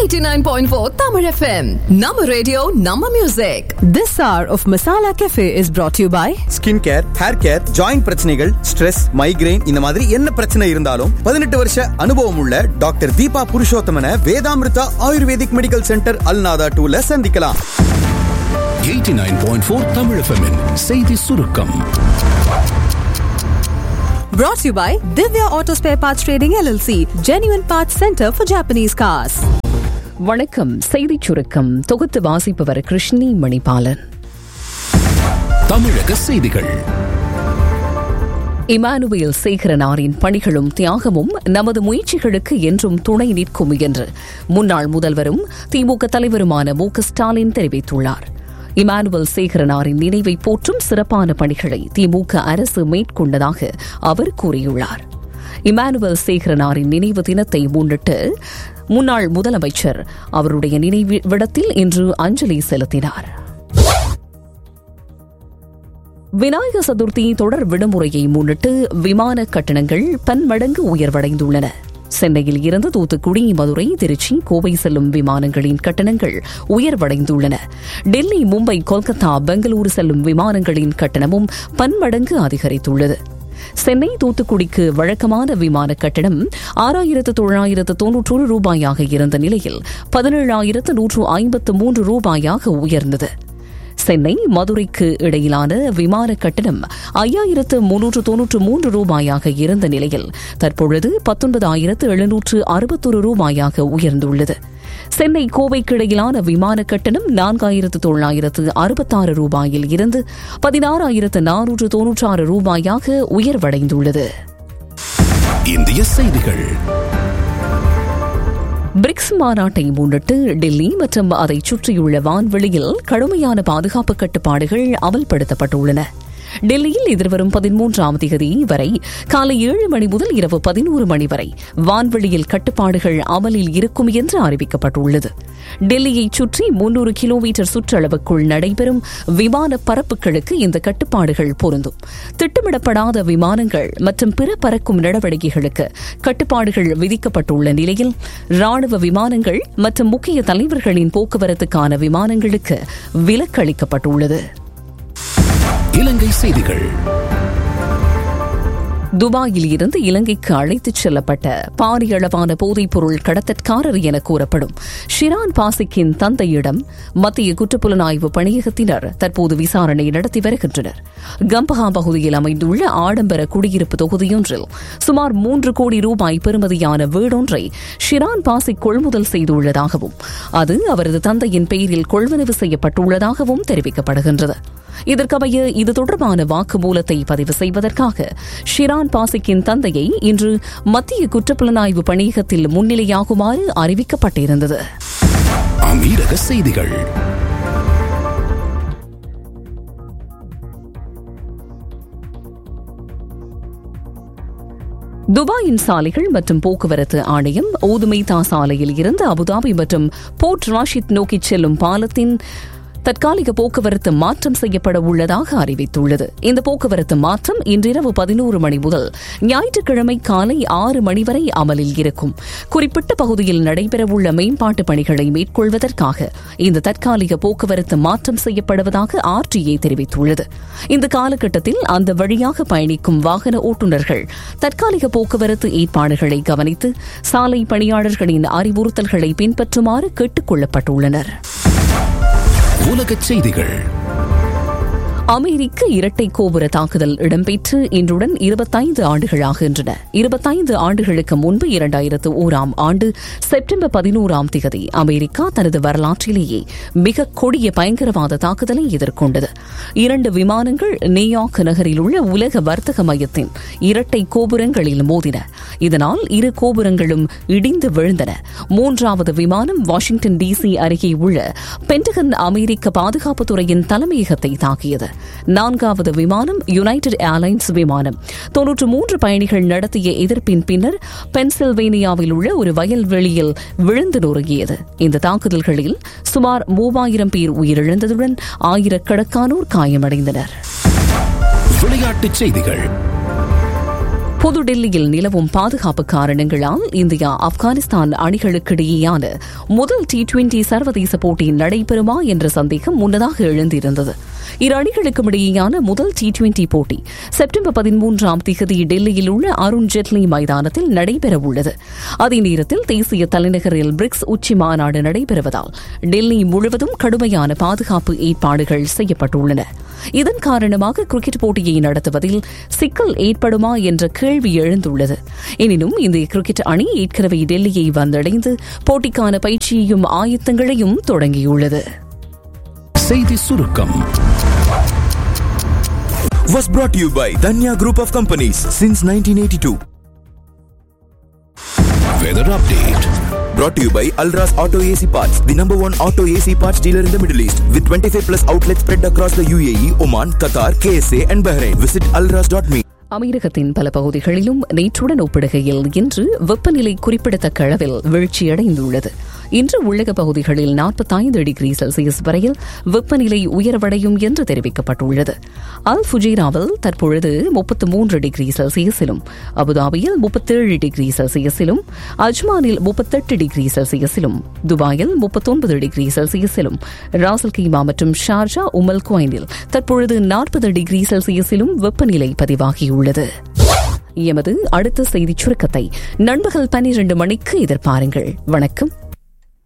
89.4 Tamil FM. Nama radio, Nama music. This hour of Masala Cafe is brought to you by skin care hair care joint பிரச்சனைகள் stress migraine இந்த மாதிரி என்ன பிரச்சனை இருந்தாலும் பதினெட்டு வருஷ அனுபவம் உள்ள doctor Deepa Purushothaman Vedamrutha ayurvedic medical centre அல்நாதா டூல சந்திக்கலாம் 89.4 Tamil FM -இன் செய்தி சுருக்கம் brought to you by Divya Auto Spare Parts Trading LLC, Genuine Parts Center for Japanese Cars. வணக்கம் செய்திச் சுருக்கம் தொகுத்து வாசிப்பவர் கிருஷ்ணி மணிபாலன் தமிழக செய்திகள் இமானுவேல் சேகரனாரின் பணிகளும் தியாகமும் நமது முயற்சிகளுக்கு என்றும் துணை நிற்கும் என்று முன்னாள் முதல்வரும் திமுக தலைவருமான மு க ஸ்டாலின் தெரிவித்துள்ளார் இமானுவல் சேகரனாரின் நினைவை போற்றும் சிறப்பான பணிகளை திமுக அரசு மேற்கொண்டதாக அவர் கூறியுள்ளார் இமானுவல் சேகரனாரின் நினைவு தினத்தை முன்னிட்டு முன்னாள் முதலமைச்சர் அவருடைய நினைவிடத்தில் இன்று அஞ்சலி செலுத்தினார் விநாயக சதுர்த்தி தொடர் விடுமுறையை முன்னிட்டு விமான கட்டணங்கள் பன்மடங்கு உயர்வடைந்துள்ளன சென்னையில் இருந்து தூத்துக்குடி மதுரை திருச்சி கோவை செல்லும் விமானங்களின் கட்டணங்கள் உயர்வடைந்துள்ளன டெல்லி மும்பை கொல்கத்தா பெங்களூரு செல்லும் விமானங்களின் கட்டணமும் பன்மடங்கு அதிகரித்துள்ளது சென்னை தூத்துக்குடிக்கு வழக்கமான விமான கட்டணம் ஆறாயிரத்து தொள்ளாயிரத்து தொன்னூற்றொரு ரூபாயாக இருந்த நிலையில் பதினேழாயிரத்து நூற்று ஐம்பத்து மூன்று ரூபாயாக உயர்ந்தது சென்னை மதுரைக்கு இடையிலான விமான கட்டணம் ஐயாயிரத்து முன்னூற்று தொன்னூற்று மூன்று ரூபாயாக இருந்த நிலையில் தற்பொழுது பத்தொன்பதாயிரத்து எழுநூற்று அறுபத்தொரு ரூபாயாக உயர்ந்துள்ளது சென்னை கோவைக்கு இடையிலான விமான கட்டணம் நான்காயிரத்து தொள்ளாயிரத்து அறுபத்தாறு ரூபாயில் இருந்து பதினாறாயிரத்து நானூற்று தொன்னூற்றாறு ரூபாயாக உயர்வடைந்துள்ளது இந்திய செய்திகள் பிரிக்ஸ் மாநாட்டை முன்னிட்டு டெல்லி மற்றும் அதை சுற்றியுள்ள வான்வெளியில் கடுமையான பாதுகாப்பு கட்டுப்பாடுகள் அமல்படுத்தப்பட்டுள்ளன டெல்லியில் எதிர்வரும் பதிமூன்றாம் தேதி வரை காலை ஏழு மணி முதல் இரவு பதினோரு மணி வரை வான்வெளியில் கட்டுப்பாடுகள் அமலில் இருக்கும் என்று அறிவிக்கப்பட்டுள்ளது டெல்லியை சுற்றி முன்னூறு கிலோமீட்டர் சுற்றளவுக்குள் நடைபெறும் விமான பரப்புகளுக்கு இந்த கட்டுப்பாடுகள் பொருந்தும் திட்டமிடப்படாத விமானங்கள் மற்றும் பிற பறக்கும் நடவடிக்கைகளுக்கு கட்டுப்பாடுகள் விதிக்கப்பட்டுள்ள நிலையில் ராணுவ விமானங்கள் மற்றும் முக்கிய தலைவர்களின் போக்குவரத்துக்கான விமானங்களுக்கு விலக்களிக்கப்பட்டுள்ளது இலங்கை செய்திகள் துபாயில் இருந்து இலங்கைக்கு அழைத்துச் செல்லப்பட்ட பாரியளவான போதைப்பொருள் கடத்தற்காரர் என கூறப்படும் ஷிரான் பாசிக்கின் தந்தையிடம் மத்திய குற்றப்புலனாய்வு பணியகத்தினர் தற்போது விசாரணை நடத்தி வருகின்றனர் கம்பஹா பகுதியில் அமைந்துள்ள ஆடம்பர குடியிருப்பு தொகுதியொன்றில் சுமார் மூன்று கோடி ரூபாய் பெறுமதியான வீடொன்றை ஷிரான் பாசிக் கொள்முதல் செய்துள்ளதாகவும் அது அவரது தந்தையின் பெயரில் கொள்வனவு செய்யப்பட்டுள்ளதாகவும் தெரிவிக்கப்படுகின்றது இதற்கமைய இது தொடர்பான வாக்குமூலத்தை பதிவு செய்வதற்காக ஷிரான் பாசிக்கின் தந்தையை இன்று மத்திய குற்றப்புலனாய்வு பணியகத்தில் முன்னிலையாகுமாறு அறிவிக்கப்பட்டிருந்தது அமீரக செய்திகள் துபாயின் சாலைகள் மற்றும் போக்குவரத்து ஆணையம் ஓதுமைதா சாலையில் இருந்து அபுதாபி மற்றும் போர்ட் ராஷித் நோக்கிச் செல்லும் பாலத்தின் தற்காலிக போக்குவரத்து மாற்றம் செய்யப்பட உள்ளதாக அறிவித்துள்ளது இந்த போக்குவரத்து மாற்றம் இன்றிரவு பதினோரு மணி முதல் ஞாயிற்றுக்கிழமை காலை ஆறு மணி வரை அமலில் இருக்கும் குறிப்பிட்ட பகுதியில் நடைபெறவுள்ள மேம்பாட்டு பணிகளை மேற்கொள்வதற்காக இந்த தற்காலிக போக்குவரத்து மாற்றம் செய்யப்படுவதாக ஆர்டிஏ தெரிவித்துள்ளது இந்த காலகட்டத்தில் அந்த வழியாக பயணிக்கும் வாகன ஓட்டுநர்கள் தற்காலிக போக்குவரத்து ஏற்பாடுகளை கவனித்து சாலை பணியாளர்களின் அறிவுறுத்தல்களை பின்பற்றுமாறு கேட்டுக் கொள்ளப்பட்டுள்ளனர் உலகச் செய்திகள் அமெரிக்க இரட்டை கோபுர தாக்குதல் இடம்பெற்று இன்றுடன் இருபத்தைந்து ஆண்டுகளாகின்றன இருபத்தைந்து ஆண்டுகளுக்கு முன்பு இரண்டாயிரத்து ஓராம் ஆண்டு செப்டம்பர் பதினோராம் தேதி அமெரிக்கா தனது வரலாற்றிலேயே மிக கொடிய பயங்கரவாத தாக்குதலை எதிர்கொண்டது இரண்டு விமானங்கள் நியூயார்க் நகரில் உள்ள உலக வர்த்தக மையத்தின் இரட்டை கோபுரங்களில் மோதின இதனால் இரு கோபுரங்களும் இடிந்து விழுந்தன மூன்றாவது விமானம் வாஷிங்டன் டிசி அருகே உள்ள பென்டகன் அமெரிக்க பாதுகாப்புத்துறையின் தலைமையகத்தை தாக்கியது நான்காவது விமானம் யுனைடெட் ஏர்லைன்ஸ் விமானம் தொன்னூற்று மூன்று பயணிகள் நடத்திய எதிர்ப்பின் பின்னர் பென்சில்வேனியாவில் உள்ள ஒரு வயல்வெளியில் விழுந்து நொறுங்கியது இந்த தாக்குதல்களில் சுமார் மூவாயிரம் பேர் உயிரிழந்ததுடன் ஆயிரக்கணக்கானோர் காயமடைந்தனர் விளையாட்டுச் செய்திகள் புதுடெல்லியில் நிலவும் பாதுகாப்பு காரணங்களால் இந்தியா ஆப்கானிஸ்தான் அணிகளுக்கிடையேயான முதல் டி டுவெண்டி சர்வதேச போட்டி நடைபெறுமா என்ற சந்தேகம் முன்னதாக எழுந்திருந்தது இரு அணிகளுக்கும் இடையேயான முதல் டி டுவெண்டி போட்டி செப்டம்பர் பதிமூன்றாம் தேதி டெல்லியில் உள்ள அருண் ஜெட்லி மைதானத்தில் நடைபெறவுள்ளது அதே நேரத்தில் தேசிய தலைநகரில் பிரிக்ஸ் உச்சி மாநாடு நடைபெறுவதால் டெல்லி முழுவதும் கடுமையான பாதுகாப்பு ஏற்பாடுகள் செய்யப்பட்டுள்ளன இதன் காரணமாக கிரிக்கெட் போட்டியை நடத்துவதில் சிக்கல் ஏற்படுமா என்ற கேள்வி எழுந்துள்ளது எனினும் இந்திய கிரிக்கெட் அணி ஏற்கனவே டெல்லியை வந்தடைந்து போட்டிக்கான பயிற்சியையும் ஆயத்தங்களையும் தொடங்கியுள்ளது செய்தி சுருக்கம் was brought to you by Danya Group of Companies since 1982. Weather update Brought to you by Alras Auto AC Parts, the number one auto AC parts dealer in the Middle East, with 25 plus outlets spread across the UAE, Oman, Qatar, KSA, and Bahrain. Visit alras.me. அமீரகத்தின் பல பகுதிகளிலும் நேற்றுடன் ஒப்பிடுகையில் இன்று வெப்பநிலை குறிப்பிடத்தக்க அளவில் வீழ்ச்சியடைந்துள்ளது இன்று உள்ளக பகுதிகளில் நாற்பத்தைந்து டிகிரி செல்சியஸ் வரையில் வெப்பநிலை உயர்வடையும் என்று தெரிவிக்கப்பட்டுள்ளது அல் ஃபுஜேராவில் தற்பொழுது முப்பத்து மூன்று டிகிரி செல்சியஸிலும் அபுதாபியில் முப்பத்தேழு டிகிரி செல்சியஸிலும் அஜ்மானில் முப்பத்தெட்டு டிகிரி செல்சியஸிலும் துபாயில் முப்பத்தொன்பது டிகிரி செல்சியஸிலும் ராசல் கீமா மற்றும் ஷார்ஜா உமல் குவைனில் தற்பொழுது நாற்பது டிகிரி செல்சியஸிலும் வெப்பநிலை பதிவாகியுள்ளது எமது அடுத்த செய்திச் சுருக்கத்தை நண்பகல் பன்னிரண்டு மணிக்கு எதிர்பாருங்கள் வணக்கம்